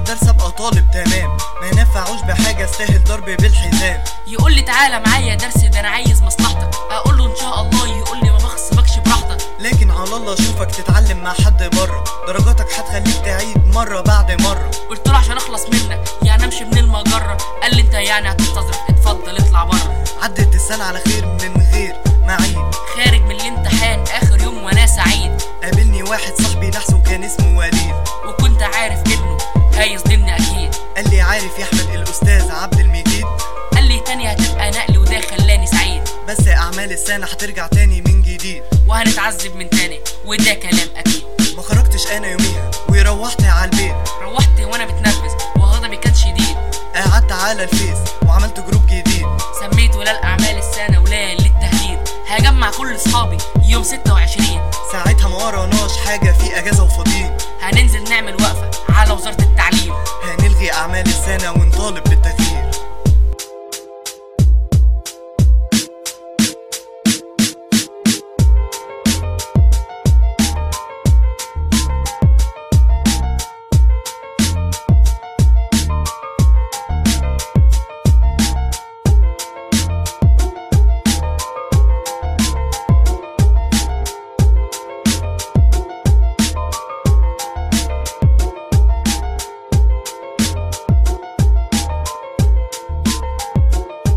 الدرس ابقى طالب تمام ما ينفعوش بحاجه استاهل ضرب بالحزام يقول لي تعالى معايا درس ده انا عايز مصلحتك اقول له ان شاء الله يقول لي ما بخصبكش براحتك لكن على الله اشوفك تتعلم مع حد بره درجاتك هتخليك تعيد مره بعد مره قلت له عشان اخلص منك يعني امشي من المجره قال لي انت يعني هتستظرف اتفضل اطلع بره عدت السنه على خير من غير معيد خارج من الامتحان اخر يوم وانا سعيد قابلني واحد صاحبي نحس وكان اسمه وليد وكنت عارف انه هيظلمني اكيد قال لي عارف يا احمد الاستاذ عبد المجيد قال لي تاني هتبقى نقل وده خلاني سعيد بس اعمال السنه هترجع تاني من جديد وهنتعذب من تاني وده كلام اكيد ما خرجتش انا يوميها وروحت على البيت روحت وانا متنرفز وغضبي كان شديد قعدت على الفيس وعملت جروب جديد سميته لا الاعمال السنه ولا للتهديد هجمع كل اصحابي يوم 26 ساعتها ما وراناش حاجه في اجازه وفاضيين هننزل نعمل وقفه على وزاره التعليم هنلغي اعمال السنه ونطالب بالتغيير